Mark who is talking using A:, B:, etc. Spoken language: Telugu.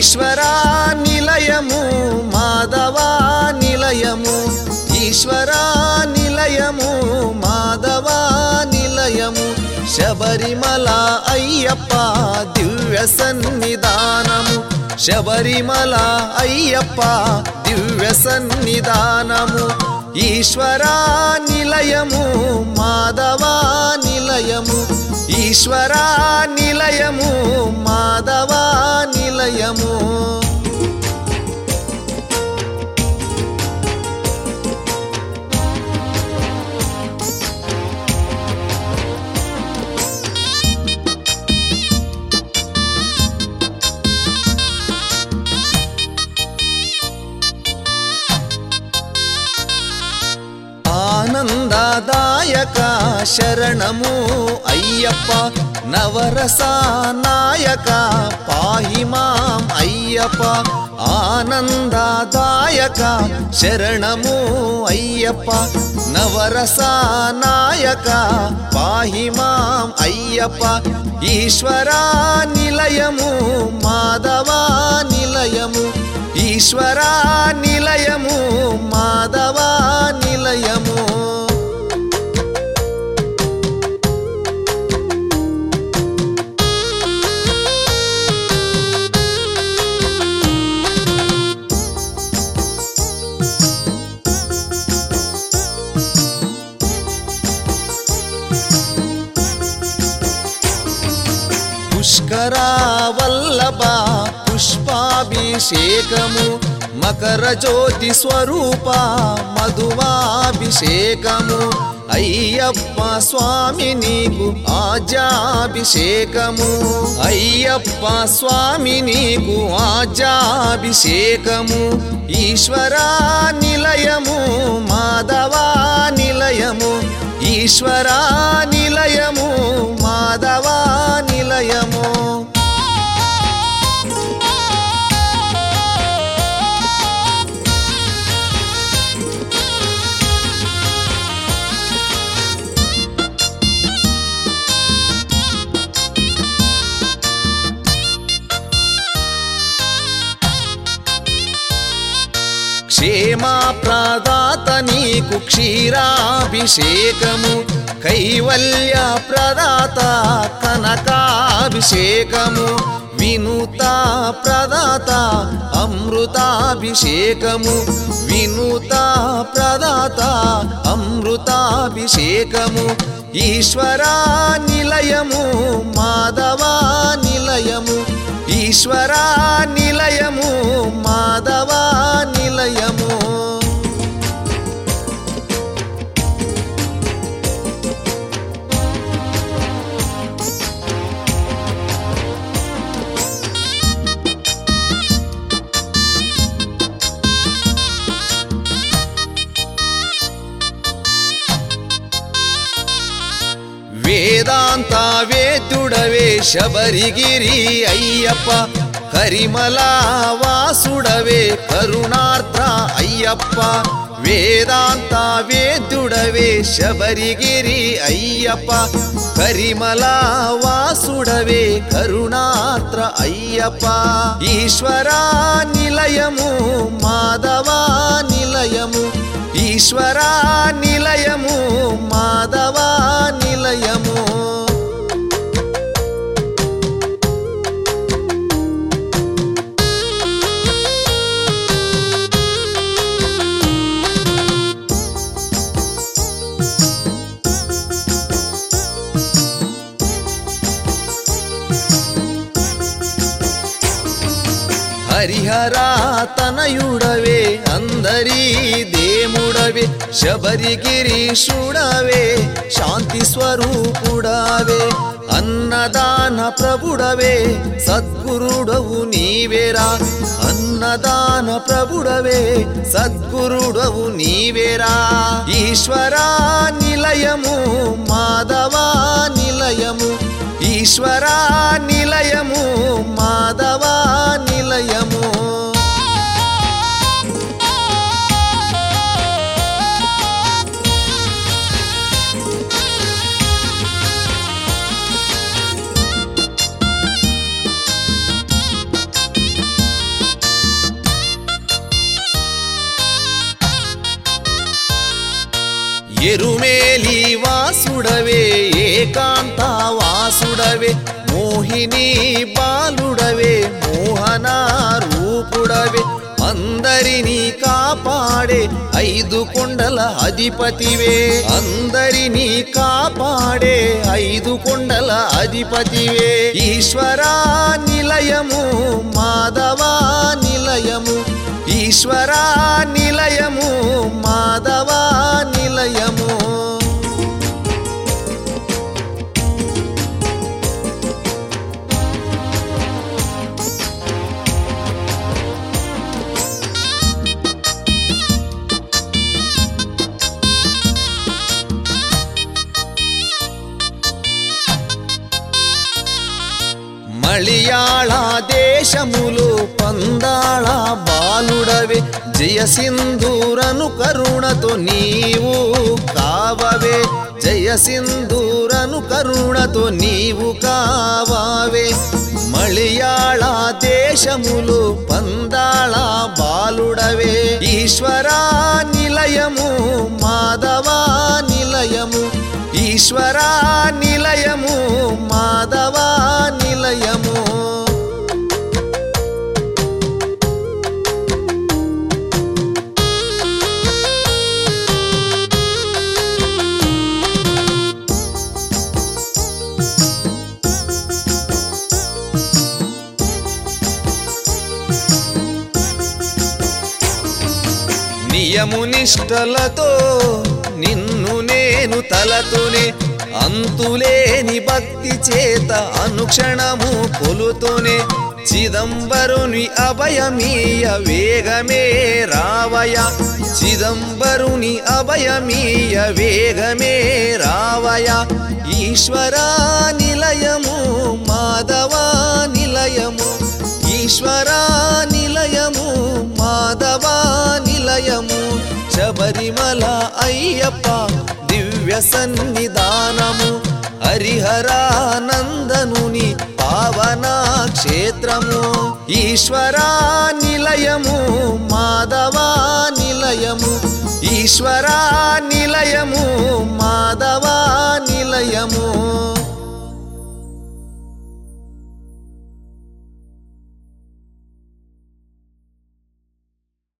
A: ఈశ్వరా నిలయము మాధవా నిలయము ఈశ్వరా నిలయము మాధవా నిలయము శబరిమల అయ్యప్ప దివ్య సన్నిధానము శబరిమల అయ్యప్ప దివ్య సన్నిధానము ఈశ్వరా నిలయము మాధవా నిలయము ఈశ్వరా నిలయము మాధవా నిలయము ఆనందదాయక శరణము అయ్యప్ప నవరస నాయక పాహి మాం అయ్యప్ప ఆనందదాయక శరణము అయ్యప్ప నవరస నాయక పాహి మాం అయ్యప్ప ఈశ్వరా నిలయము మాధవా నిలయము ఈశ్వరా నిలయము మాధవా నిలయము పుష్కరా వల్లభ పుష్పాభిషేకము మకర జ్యోతి స్వరూప మధువాభిషేకము అయ్యప్ప స్వామి నీకు ఆజాభిషేకము అయ్యప్ప స్వామి నీకు ఆజాభిషేకము ఈశ్వరా నిలయము మాధవా నిలయము ఈశ్వరా నిలయము మాధవా నిలయము క్షేమ ప్రదాత నీకు క్షీరాభిషేకము కైవల్య ప్రదాత కనకాభిషేకము వినూత ప్రదాత అమృతాభిషేకము వినూత ప్రదాత అమృతాభిషేకము ఈశ్వరా నిలయము మాధవా నిలయము ఈశ్వరా నిలయము మాధవా నిలయము వేదాంత వేద్యుడవే శబరిగిరి అయ్యప్ప కరిమల వాసుడవే కరుణార్ద్ర అయ్యప్ప వేదాంత వేద్యుడవే శబరిగిరి అయ్యప్ప కరిమల వాసుడవే కరుణాత్ర అయ్యప్ప ఈశ్వరా నిలయము మాధవా నిలయము ఈశ్వరా నిలయము మాధవా నిలయము హరిహరా తనయుడవే అందరీ దేముడవే శబరిగిరీషుడవే శాంతి స్వరూపుడవే అన్నదాన ప్రభుడవే సద్గురుడవు నీవేరా అన్నదాన ప్రభుడవే సద్గురుడవు నీవేరా ఈశ్వరా నిలయము మాధవా నిలయము ఈశ్వరా నిలయము మాధవా నిలయము ఎరుమేలి వాసుడవే ఏకాంత వాసుడవే మోహిని బాలుడవే మోహన రూపుడవే అందరినీ కాపాడే ఐదు కొండల అధిపతివే అందరినీ కాపాడే ఐదు కొండల అధిపతివే ఈశ్వరా నిలయము మాధవా నిలయము ఈశ్వరా నిలయము మాధవా నిలయము మళియాళ దేశములు పందాళ బాలుడవే జయ సింధూరను కరుణతో నీవు కావవే జయ సింధూరను కరుణతో నీవు కావవే మళియాళ దేశములు పందాళ బాలుడవే ఈశ్వరా నిలయము మాధవా నిలయము ఈశ్వరా నిలయము మాధవా నిలయము నియము నిష్టలతో నిన్ను నేను తలతోనే అంతులేని భక్తి చేత అనుక్షణము కొలుతోనే చిదంబరుని అభయమీయ వేగమే రావయ చిదంబరుని అభయమీయ వేగమే రావయ ఈశ్వరా నిలయము మాధవా నిలయము ఈశ్వరా నిలయము మాధవా నిలయము శబరిమల అయ్యప్ప దివ్య సన్నిధానము హరిహరానందనుని పావన క్షేత్రము ఈశ్వరా నిలయము మాధవా నిలయము ఈశ్వరా నిలయము మాధవా నిలయము